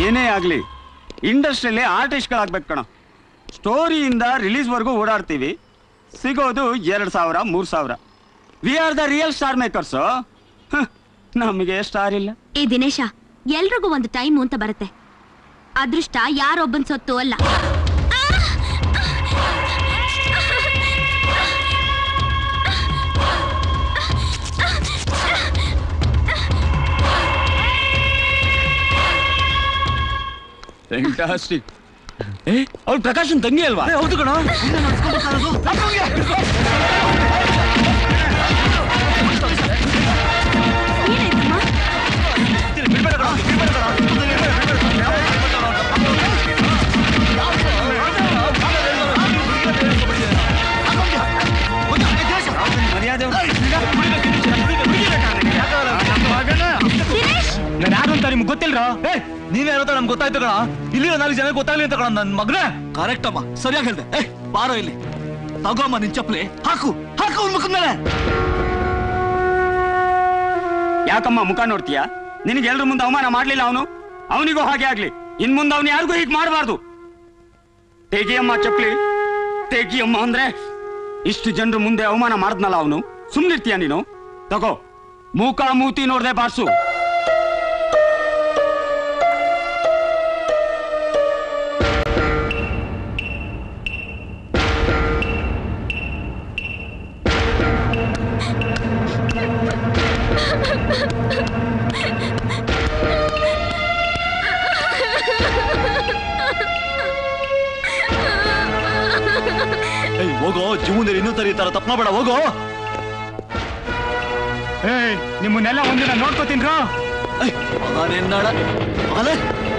ಏನೇ ಆಗ್ಲಿ ಇಂಡಸ್ಟ್ರಿಯಲ್ಲಿ ಆರ್ಟಿಸ್ಟ್ಗಳಾಗ್ಬೇಕು ಕಣ ಸ್ಟೋರಿಯಿಂದ ರಿಲೀಸ್ವರೆಗೂ ಓಡಾಡ್ತೀವಿ ಸಿಗೋದು ಎರಡು ಸಾವಿರ ಮೂರು ಸಾವಿರ V R the real star makers ನಮಗೆ ಸ್ಟಾರ್ ಇಲ್ಲ ಏ ದಿನೇಶ ಎಲ್ರಿಗೂ ಒಂದು ಟೈಮ್ ಅಂತ ಬರುತ್ತೆ ಅದೃಷ್ಟ ಯಾರೊಬ್ಬನ್ ಸೊತ್ತು ಅಲ್ಲ ಫ್ಯಾಂಟಾಸ್ಟಿಕ್ ಏ ಅವ್ಳು ಪ್ರಕಾಶನ್ ತಂಗಿ ಅಲ್ವಾ ಹೌದು ಕಣ ಏನಾಯ್ತಮ್ಮ ಮರ್ಯಾದೆ ದಿನೇಶ್ ನಾನು ಯಾರು ಅಂತ ನಿಮ್ಗೆ ಗೊತ್ತಿಲ್ರ ಏ ನೀನೇ ಹೇಳೋತ ನಮ್ಗೆ ಗೊತ್ತಾಯ್ತು ಕಣ ಇಲ್ಲಿ ನಾಲ್ಕು ಜನ ಗೊತ್ತಾಗ್ಲಿ ಅಂತ ಕಣ ನನ್ ಮಗನೇ ಕರೆಕ್ಟ್ ಅಮ್ಮ ಸರಿಯಾಗಿ ಹೇಳ್ದೆ ಏ ಬಾರೋ ಇಲ್ಲಿ ತಗೋಮ್ಮ ನಿನ್ ಚಪ್ಪಲಿ ಹಾಕು ಹಾಕು ಅವ್ನ ಮುಖದ ಮೇಲೆ ಯಾಕಮ್ಮ ಮುಖ ನೋಡ್ತೀಯ ನಿನಗೆ ಎಲ್ರ ಮುಂದೆ ಅವಮಾನ ಮಾಡ್ಲಿಲ್ಲ ಅವನು ಅವನಿಗೂ ಹಾಗೆ ಆಗ್ಲಿ ಇನ್ ಮುಂದೆ ಅವನು ಯಾರಿಗೂ ಹೀಗೆ ಮಾಡಬಾರ್ದು ತೆಗಿಯಮ್ಮ ಚಪ್ಲಿ ತೆಗಿಯಮ್ಮ ಅಂದ್ರೆ ಇಷ್ಟು ಜನರ ಮುಂದೆ ಅವಮಾನ ಮಾಡಿದ್ನಲ್ಲ ಅವನು ಸುಮ್ನಿರ್ತೀಯ ನೀನು ತಗೋ ಮೂಕ ಮೂತಿ ನೋಡ್ದೆ ಬಾರ್ಸು ಏಯ್ ಹೋಗೋ ಜೀವನದಲ್ಲಿ ಇನ್ನೂ ತರ ಈ ತರ ತಪ್ಪ ಬೇಡ ಹೋಗೋ ನಿಮ್ಮನ್ನೆಲ್ಲ ಒಂದಿನ ನೋಡ್ಕೋತೀನ್ರಾ ಏಯ್ ಮಗನೇನ್ ನಾಡ ಮಗನೇ